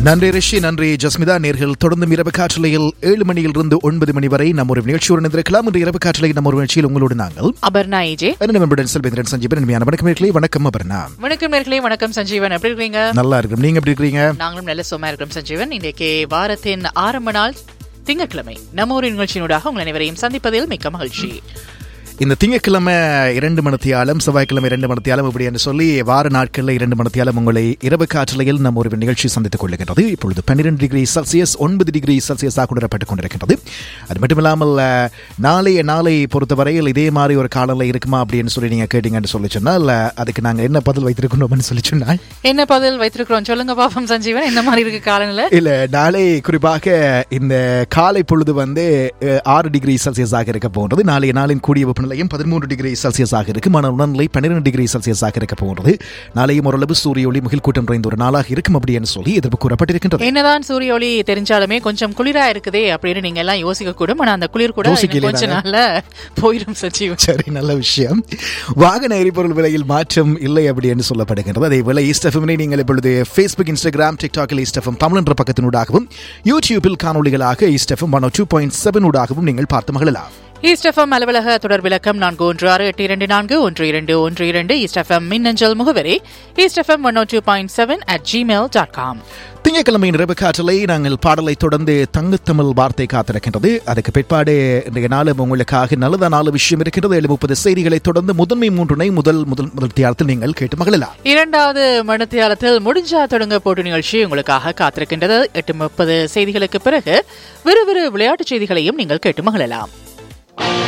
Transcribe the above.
நன்றி ரிஷி நன்றி ஜஸ்மிதா நேர்கள் தொடர்ந்து இரவு காற்றலையில் ஏழு மணியிலிருந்து ஒன்பது மணி வரை நம்ம ஒரு நிகழ்ச்சியுடன் இருந்திருக்கலாம் இன்று இரவு காற்றலையில் நம்ம ஒரு நிகழ்ச்சியில் உங்களோடு நாங்கள் அபர்ணா ஏஜே நம்முடன் செல்வேந்திரன் சஞ்சீவன் இனிமையான வணக்கம் நேர்களே வணக்கம் அபர்ணா வணக்கம் நேர்களே வணக்கம் சஞ்சீவன் எப்படி இருக்கீங்க நல்லா இருக்கும் நீங்க எப்படி இருக்கிறீங்க நாங்களும் நல்ல சும்மா இருக்கிறோம் சஞ்சீவன் இன்றைக்கு வாரத்தின் ஆரம்ப நாள் திங்கட்கிழமை நம்ம ஒரு நிகழ்ச்சியினூடாக உங்கள் அனைவரையும் சந்திப்பதில் மிக்க மகிழ்ச்சி இந்த திங்கட்கிழமை இரண்டு மணத்தியாலம் செவ்வாய்க்கிழமை இரண்டு மணத்தியாலம் இப்படி என்று சொல்லி வார நாட்களில் இரண்டு மணத்தியாலம் உங்களை இரவு காற்றலையில் நம்ம ஒரு நிகழ்ச்சி சந்தித்துக் கொள்ளுகின்றது இப்பொழுது பன்னிரெண்டு டிகிரி செல்சியஸ் ஒன்பது டிகிரி செல்சியஸாக கொண்டுவரப்பட்டுக் கொண்டிருக்கின்றது அது மட்டுமில்லாமல் அஹ், நாளைய நாளை பொறுத்தவரையில் இதே மாதிரி ஒரு காலநிலை இருக்குமா அப்படின்னு சொல்லி நீங்க கேட்டீங்கன்னு சொல்லி சொன்னால் அஹ், அதுக்கு நாங்க என்ன பதில் வைத்திருக்கணும்னு சொல்லி சொன்னால் என்ன பதில் வைத்திருக்கிறோம் சொல்லுங்க பாப்போம் சஞ்சீவன் என்ன மாதிரி இருக்கு காலநிலை இல்ல நாளை குறிப்பாக இந்த காலை பொழுது வந்து அஹ், ஆறு டிகிரி செல்சியஸாக இருக்க போன்றது நாளைய நாளின் கூடிய வெப்பநிலையும் பதிமூன்று டிகிரி செல்சியஸாக இருக்கு மன உணர்நிலை பன்னிரெண்டு டிகிரி செல்சியஸாக இருக்க போன்றது நாளையும் ஓரளவு சூரிய ஒளி முகில் கூட்டம் நிறைந்த ஒரு நாளாக இருக்கும் அப்படின்னு சொல்லி எதிர்ப்பு கூறப்பட்டிருக்கின்றது என்னதான் சூரிய ஒளி தெரிஞ்சாலுமே கொஞ்சம் குளிரா இருக்குதே அப்படின்னு நீங்க எல்லாம் யோசிக்க கூடும் ஆனா அந்த குளிர் கூட யோசிக்கலையே இன்னும் கொஞ்ச நாள்ல போயிடும் சஞ்சீவன் சரி நல்ல விஷயம் வாகன எரிபொருள் விலையில் மாற்றம் இல்லை அப்படின்னு சொல்லப்படுகின்றது அதே வேளை ஈஸ்டஃபமினை நீங்கள் இப்பொழுது ஃபேஸ்புக் இன்ஸ்டாகிராம் டிக்டாக்கில் ஈஸ்டஃபம் தமிழ் என்ற பக்கத்தினூடாகவும் யூடியூபில் காணொளிகளாக East FM one two point seven ஊடாகவும் நீங்கள் பார்த்து மகிழலாம் ஈஸ்ட் எஃப்எம் அலுவலக தொடர் விளக்கம் நான்கு ஒன்று ஆறு எட்டு இரண்டு நான்கு ஒன்று இரண்டு ஒன்று இரண்டு ஈஸ்ட் எஃப்எம் மின்னஞ்சல் முகவரி East FM one two point seven at Gmail dot com திங்கட்கிழமை இரவு காற்றலை நாங்கள் பாடலை தொடர்ந்து தங்கத்தமிழ் வார்த்தை காத்திருக்கின்றது அதுக்கு பிற்பாடு இன்றைய நாளும் உங்களுக்காக நல்லதா நாலு விஷயம் இருக்கிறது ஏழு முப்பது செய்திகளை தொடர்ந்து முதன்மை மூன்றுனை முதல் முதல் முதல் தியாரத்தில் நீங்கள் கேட்டு மகிழலாம் இரண்டாவது மணித்தியாலத்தில் முடிஞ்சா தொடங்க போட்டு நிகழ்ச்சி உங்களுக்காக காத்திருக்கின்றது எட்டு முப்பது செய்திகளுக்கு பிறகு விறுவிறு விளையாட்டுச் செய்திகளையும் நீங்கள் கேட்டு மகிழலாம்